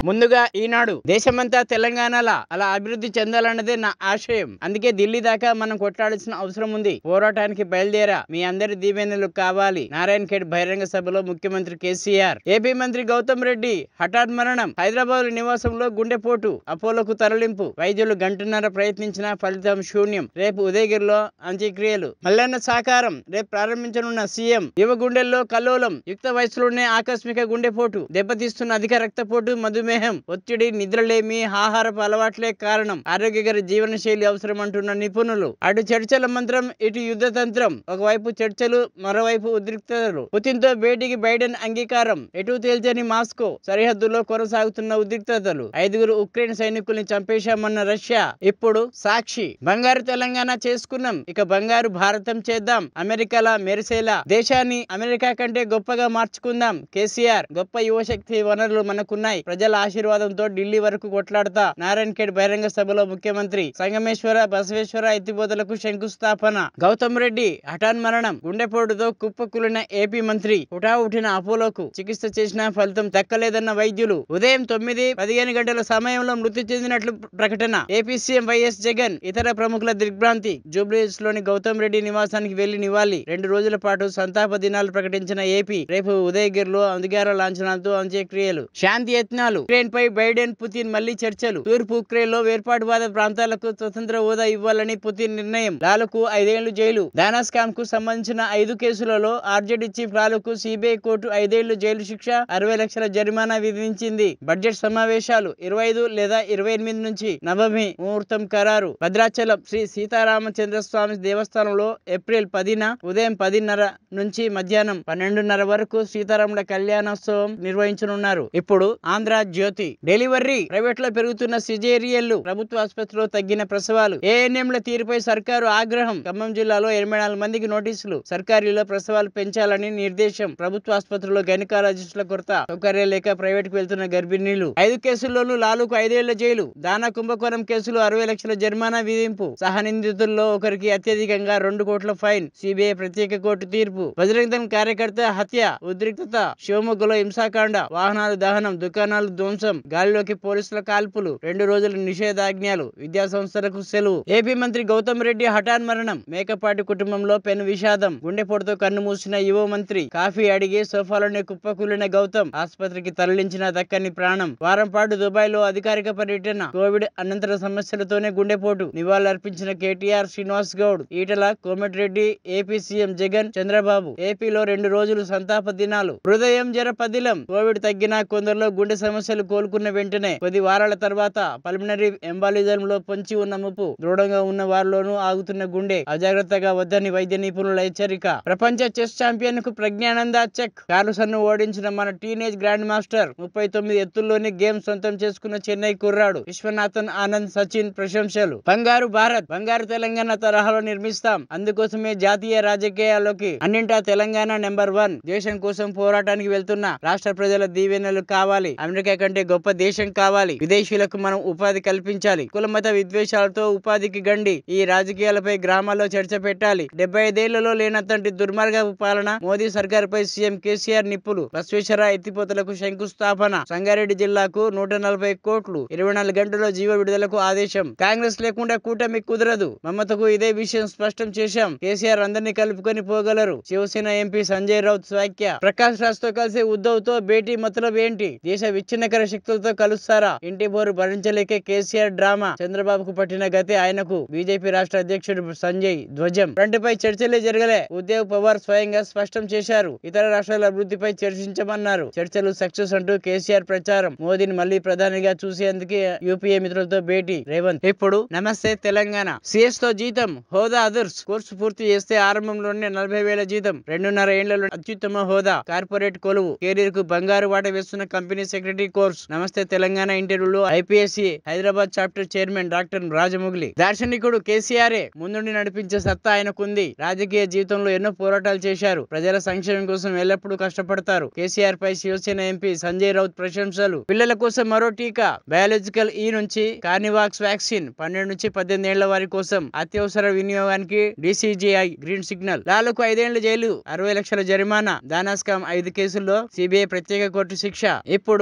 ముందుగా ఈనాడు దేశమంతా తెలంగాణలా అలా అభివృద్ధి చెందాలన్నదే నా ఆశయం అందుకే ఢిల్లీ దాకా మనం కొట్లాడాల్సిన అవసరం ఉంది పోరాటానికి బయలుదేరా మీ అందరి దీవెనలు కావాలి నారాయణ ఖేడ్ బహిరంగ సభలో ముఖ్యమంత్రి కేసీఆర్ ఏపీ మంత్రి గౌతమ్ రెడ్డి హఠాత్ మరణం హైదరాబాద్ నివాసంలో గుండెపోటు అపోలోకు తరలింపు వైద్యులు గంటన్నర ప్రయత్నించిన ఫలితం శూన్యం రేపు ఉదయగిరిలో అంత్యక్రియలు మల్లన్న సాకారం రేపు ప్రారంభించనున్న సీఎం యువ గుండెల్లో కల్లోలం యుక్త వయసులోనే ఆకస్మిక గుండెపోటు దెబ్బతీస్తున్న అధిక రక్తపోటు మధుమేహం ఒత్తిడి నిద్రలేమి ఆహారపు అలవాట్లే కారణం ఆరోగ్యకర జీవన శైలి అవసరం అంటున్న నిపుణులు అటు చర్చల మంత్రం ఇటు యుద్ధ తంత్రం ఒకవైపు చర్చలు మరోవైపు ఉద్రిక్తతలు పుతిన్ తో భేటీకి బైడెన్ అంగీకారం ఎటు తేల్చని మాస్కో సరిహద్దులో కొనసాగుతున్న ఉద్రిక్తతలు ఐదుగురు ఉక్రెయిన్ సైనికుల్ని చంపేశామన్న రష్యా ఇప్పుడు సాక్షి బంగారు తెలంగాణ చేసుకున్నాం ఇక బంగారు భారతం చేద్దాం అమెరికాలా మెరిసేలా దేశాన్ని అమెరికా కంటే గొప్పగా మార్చుకుందాం కేసీఆర్ గొప్ప యువశక్తి వనరులు మనకున్నాయి ప్రజల ఆశీర్వాదంతో ఢిల్లీ వరకు కొట్లాడతా నారాయణ ఖేడ్ బహిరంగ సభలో ముఖ్యమంత్రి సంగమేశ్వర బసవేశ్వర ఎత్తిపోతలకు శంకుస్థాపన గౌతమ్ రెడ్డి హఠాన్ మరణం గుండెపోటుతో కుప్పకూలిన ఏపీ మంత్రి హుటాహుటిన అపోలోకు చికిత్స చేసిన ఫలితం దక్కలేదన్న వైద్యులు ఉదయం తొమ్మిది పదిహేను గంటల సమయంలో మృతి చెందినట్లు ప్రకటన ఏపీ సీఎం వైఎస్ జగన్ ఇతర ప్రముఖుల దిగ్భ్రాంతి జూబ్లీహిల్స్ లోని గౌతమ్ రెడ్డి నివాసానికి వెళ్లి నివాళి రెండు రోజుల పాటు సంతాప దినాలు ప్రకటించిన ఏపీ రేపు ఉదయగిరిలో అంధకార లాంఛనాలతో అంత్యక్రియలు శాంతి యత్నాలు ఉక్రెయిన్ పై బైడెన్ పుతిన్ మళ్లీ చర్చలు తూర్పు ఉక్రెయిన్ లో వేర్పాటువాద ప్రాంతాలకు స్వతంత్ర హోదా ఇవ్వాలని పుతిన్ నిర్ణయం లాలుకు ఐదేళ్లు జైలు దానా స్కామ్ కు సంబంధించిన ఐదు కేసులలో ఆర్జేడీ చీఫ్ లాలుకు సిబిఐ కోర్టు ఐదేళ్లు జైలు శిక్ష అరవై లక్షల జరిమానా విధించింది బడ్జెట్ సమావేశాలు ఇరవై ఐదు లేదా ఇరవై ఎనిమిది నుంచి నవమి ముహూర్తం ఖరారు భద్రాచలం శ్రీ సీతారామచంద్ర స్వామి దేవస్థానంలో ఏప్రిల్ పదిన ఉదయం పదిన్నర నుంచి మధ్యాహ్నం పన్నెండున్నర వరకు సీతారాముల కళ్యాణోత్సవం నిర్వహించనున్నారు ఇప్పుడు ఆంధ్ర జ్యోతి డెలివరీ ప్రైవేట్ లో పెరుగుతున్న సిజేరియన్లు ప్రభుత్వ ఆసుపత్రిలో తగ్గిన ప్రసవాలు ఏఎన్ఎంల తీరుపై సర్కారు ఆగ్రహం ఖమ్మం జిల్లాలో ఎనభై నాలుగు మందికి నోటీసులు సర్కారీలో ప్రసవాలు పెంచాలని నిర్దేశం ప్రభుత్వ ఆసుపత్రిలో గైనకాలజిస్టుల కొరత సౌకర్యం లేక ప్రైవేట్ కు వెళ్తున్న గర్భిణీలు ఐదు కేసుల్లోనూ లాలుకు ఐదేళ్ల జైలు దానా కుంభకోణం కేసులు అరవై లక్షల జరిమానా విధింపు సహనిందితుల్లో ఒకరికి అత్యధికంగా రెండు కోట్ల ఫైన్ సిబిఐ ప్రత్యేక కోర్టు తీర్పు బజరంగ దళం కార్యకర్త హత్య ఉద్రిక్తత శివమొగ్గలో హింసాకాండ వాహనాలు దహనం దుకాణాలు ధ్వంసం గాలిలోకి పోలీసుల కాల్పులు రెండు రోజుల నిషేధాజ్ఞలు విద్యా సంస్థలకు సెలవు ఏపీ మంత్రి గౌతమ్ రెడ్డి హఠాన్ మరణం మేకపాటి కుటుంబంలో పెను విషాదం గుండెపోటుతో కన్ను మూసిన యువ మంత్రి కాఫీ అడిగి సోఫాలోనే కుప్పకూలిన గౌతమ్ ఆసుపత్రికి తరలించిన దక్కని ప్రాణం వారం పాటు దుబాయ్ లో అధికారిక పర్యటన కోవిడ్ అనంతర సమస్యలతోనే గుండెపోటు నివాళులర్పించిన KTR Srinivas Goud Etela Komatireddy AP CM Jagan Chandrababu ఏపీలో రెండు రోజులు సంతాప దినాలు హృదయం జర పదిలం కోవిడ్ తగ్గినా కొందరిలో గుండె సమస్యలు కోలుకున్న వెంటనే కొద్ది వారాల తర్వాత పల్మినరీ ఎంబాలిజం లో పొంచి ఉన్న ముప్పు దృఢంగా ఉన్న వారిలోనూ ఆగుతున్న గుండె అజాగ్రత్తగా వద్దని వైద్య నిపుణుల హెచ్చరిక ప్రపంచ చెస్ ఛాంపియన్ కు ప్రజ్ఞానంద చెక్ కార్లసన్ ను ఓడించిన మన టీనేజ్ గ్రాండ్ మాస్టర్ ముప్పై తొమ్మిది ఎత్తుల్లోనే గేమ్ సొంతం చేసుకున్న చెన్నై కుర్రాడు విశ్వనాథన్ ఆనంద్ సచిన్ ప్రశంసలు బంగారు భారత్ బంగారు తెలంగాణ తరహాలో నిర్మిస్తాం అందుకోసమే జాతీయ రాజకీయాల్లోకి అన్నింటా తెలంగాణ నెంబర్ వన్ దేశం కోసం పోరాటానికి వెళ్తున్న రాష్ట్ర ప్రజల దీవెనలు కావాలి అమెరికా కంటే గొప్ప దేశం కావాలి విదేశీయులకు మనం ఉపాధి కల్పించాలి కుల మత విద్వేషాలతో ఉపాధికి గండి ఈ రాజకీయాలపై గ్రామాల్లో చర్చ పెట్టాలి డెబ్బై ఐదేళ్లలో లేనంతటి దుర్మార్గపు పాలన మోదీ సర్కారుపై సీఎం కేసీఆర్ నిప్పులు బస్వేశ్వర ఎత్తిపోతలకు శంకుస్థాపన సంగారెడ్డి జిల్లాకు నూట నలభై కోట్లు ఇరవై నాలుగు గంటల్లో జీవ విడుదలకు ఆదేశం కాంగ్రెస్ లేకుండా కూటమి కుదరదు మమతకు ఇదే విషయం స్పష్టం చేశాం కేసీఆర్ అందరినీ కలుపుకొని పోగలరు శివసేన ఎంపీ సంజయ్ రౌత్ వ్యాఖ్య ప్రకాష్ రాజ్ తో కలిసి ఉద్దవ్ తో భేటీ మతలబ్ ఏంటి దేశ విచ్ఛిన్నకర శక్తులతో కలుస్తారా ఇంటి బోరు భరించలేకే కేసీఆర్ డ్రామా చంద్రబాబుకు పట్టిన గతే ఆయనకు బీజేపీ రాష్ట్ర అధ్యక్షుడు సంజయ్ ధ్వజం ఫ్రంట్పై చర్చలే జరగలే ఉద్యోగ్ పవార్ స్వయంగా స్పష్టం చేశారు ఇతర రాష్ట్రాల అభివృద్ధిపై చర్చించమన్నారు చర్చలు సక్సెస్ అంటూ కేసీఆర్ ప్రచారం మోదీని మళ్లీ ప్రధానిగా చూసేందుకే యూపీఏ మిత్రులతో భేటీ రేవంత్ ఇప్పుడు నమస్తే తెలంగాణ సిఎస్ తో జీతం హోదా అదర్స్ కోర్సు పూర్తి చేస్తే ఆరంభంలోనే నలభై వేల జీతం రెండున్నర ఏళ్లలో అత్యుత్తమ హోదా కార్పొరేట్ కొలువు కెరీర్ కు బంగారు వాట వేస్తున్న company secretary course Namaste Telangana ఇంటర్వ్యూలో ఐపీఎస్సి Hyderabad chapter chairman doctor Rajamouli దార్శనికుడు కేసీఆరే ముందుండి నడిపించే సత్తా ఆయనకుంది రాజకీయ జీవితంలో ఎన్నో పోరాటాలు చేశారు ప్రజల సంక్షేమం కోసం ఎల్లప్పుడూ కష్టపడతారు కేసీఆర్ పై శివసేన ఎంపీ సంజయ్ రౌత్ ప్రశంసలు పిల్లల కోసం మరో టీకా బయాలజికల్ ఈ నుంచి కార్నివాక్స్ వ్యాక్సిన్ పన్నెండు నుంచి పద్దెనిమిది ఏళ్ల వారి కోసం అత్యవసర వినియోగానికి డిసిజిఐ గ్రీన్ సిగ్నల్ లాలుకు ఐదేళ్ల జైలు అరవై లక్షల జరిమానా దానాస్కామ్ ఐదు కేసుల్లో సిబిఐ ప్రత్యేక కోర్టు శిక్ష ఇప్పుడు వెలుగు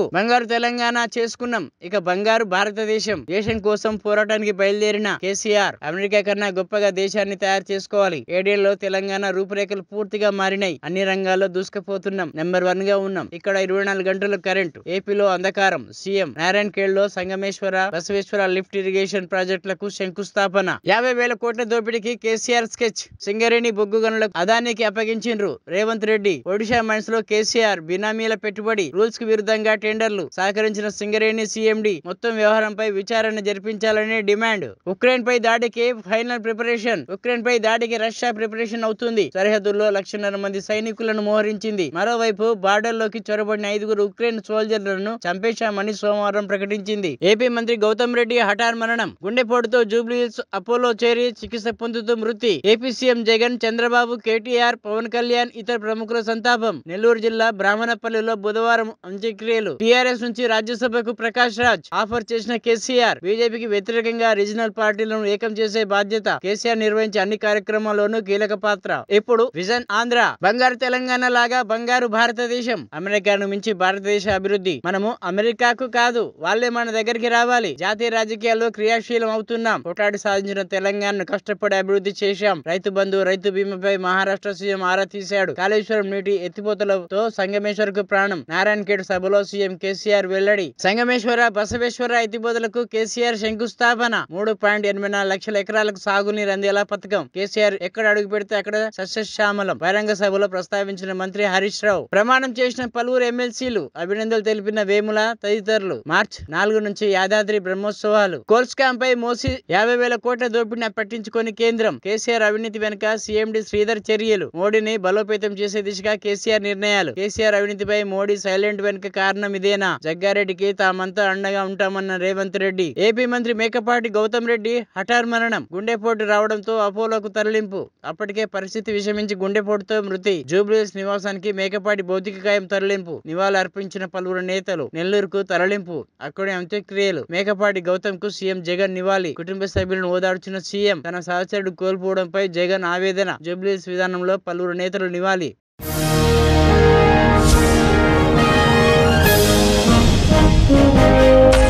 బతుకు బంగారు తెలంగాణ చేసుకున్నాం ఇక బంగారు భారతదేశం దేశం కోసం పోరాటానికి బయలుదేరిన కేసీఆర్ అమెరికా కన్నా గొప్పగా దేశాన్ని తయారు చేసుకోవాలి ఏడేళ్లలో తెలంగాణ రూపురేఖలు పూర్తిగా మారినాయి అన్ని రంగాల్లో దూసుకుపోతున్నాం నెంబర్ వన్ గా ఉన్నాం ఇక్కడ ఇరవై నాలుగు గంటల కరెంటు ఏపీలో అంధకారం సీఎం నారాయణ ఖేడ్ లో సంగమేశ్వర బసవేశ్వర లిఫ్ట్ ఇరిగేషన్ ప్రాజెక్టులకు శంకుస్థాపన యాభై వేల కోట్ల దోపిడీకి కేసీఆర్ స్కెచ్ సింగరేణి బొగ్గు గనులకు అదానికి అప్పగించిండ్రు రేవంత్ రెడ్డి ఒడిశా మైన్స్ లో కేసీఆర్ బినామీల పెట్టుబడి రూల్స్ కు విరుద్ధంగా టెండర్లు సహకరించిన సింగరేణి సీఎండి మొత్తం వ్యవహారంపై విచారణ జరిపించాలని డిమాండ్ ఉక్రెయిన్ పై దాడికి ఫైనల్ ప్రిపరేషన్ ఉక్రెయిన్ పై దాడికి రష్యా ప్రిపరేషన్ అవుతుంది సరిహద్దుల్లో లక్షన్నర మంది సైనికులను మోహరించింది మరోవైపు బార్డర్ లోకి చొరబడిన ఐదుగురు ఉక్రెయిన్ సోల్జర్లను చంపేశామని సోమవారం ప్రకటించింది ఏపీ మంత్రి గౌతమ్ రెడ్డి హఠార్ మరణం గుండెపోటుతో జూబ్లీహిల్స్ అపోలో చేరి చికిత్స పొందుతూ మృతి ఏపీ సీఎం జగన్ చంద్రబాబు కేటీఆర్ పవన్ కళ్యాణ్ ఇతర ప్రముఖుల సంతాపం నెల్లూరు జిల్లా బ్రాహ్మణపల్లిలో బుధవారం అంత్యక్రియలు టీఆర్ఎస్ నుంచి రాజ్యసభకు ప్రకాష్ రాజ్ ఆఫర్ చేసిన కేసీఆర్ బీజేపీకి వ్యతిరేకంగా రీజనల్ పార్టీలను ఏకం చేసే బాధ్యత కేసీఆర్ నిర్వహించే అన్ని కార్యక్రమాల్లోనూ కీలక పాత్ర ఇప్పుడు విజన్ ఆంధ్ర బంగారు తెలంగాణ లాగా బంగారు భారతదేశం అమెరికాను మించి భారతదేశ అభివృద్ధి మనము అమెరికాకు కాదు వాళ్ళే మన దగ్గరికి రావాలి జాతీయ రాజకీయాల్లో క్రియాశీలం అవుతున్నాం పోటాడి సాధించిన తెలంగాణను కష్టపడి అభివృద్ధి చేశాం రైతు బంధు రైతు బీమాపై మహారాష్ట్ర సీఎం ఆరా తీశాడు కాళేశ్వరం నీటి ఎత్తిపోతలతో సంగమేశ్వరకు ప్రాణం నారాయణ ఖేడ్ సభలో సీఎం కేసీఆర్ వెల్లడి సంగమేశ్వర బసవేశ్వర ఎత్తిపోతలకు కేసీఆర్ శంకుస్థాపన మూడు పాయింట్ ఎనభై నాలుగు లక్షల ఎకరాలకు సాగునీరు అందేలా పథకం కేసీఆర్ ఎక్కడ అడుగు పెడితే అక్కడ సస్యశ్యామలం బహిరంగ సభలో ప్రస్తావించిన మంత్రి హరీష్ రావు ప్రమాణం చేసిన పలువురు ఎమ్మెల్సీలు అభినందనలు తెలిపిన వేముల తదితరులు మార్చ్ నాలుగు నుంచి యాదాద్రి బ్రహ్మోత్సవాలు కోల్స్కామ్ పై మోసి యాభై వేల కోట్ల దోపిడిని పట్టించుకొని కేంద్రం కేసీఆర్ అవినీతి వెనుక సీఎండి శ్రీధర్ చర్యలు మోడీని బలోపేతం చేసే దిశగా కేసీఆర్ నిర్ణయాలు కేసీఆర్ అవినీతిపై మోడీ సైలెంట్ వెనుక కారణం ఇదేనా జగ్గారెడ్డికి తామంతా అండగా ఉంటామన్న రేవంత్ రెడ్డి ఏపీ మంత్రి మేకపాటి గౌతమ్ రెడ్డి హఠార్ మరణం గుండెపోటు రావడంతో అపోలోకు తరలింపు అప్పటికే పరిస్థితి విషమించి గుండెపోటుతో మృతి జూబ్లీస్ నివాసానికి మేకపాటి భౌతిక కాయం తరలింపు నివాళులు అర్పించిన పలువురు నేతలు నెల్లూరుకు తరలింపు అక్కడే అంత్యక్రియలు మేకపాటి గౌతమ్ కు సీఎం జగన్ నివాళి కుటుంబ సభ్యులను ఓదార్చిన సీఎం తన సహచరుడు కోల్పోవడంపై జగన్ ఆవేదన జూబ్లీస్ విధానంలో పలువురు నేతలు నివాళి Thank you.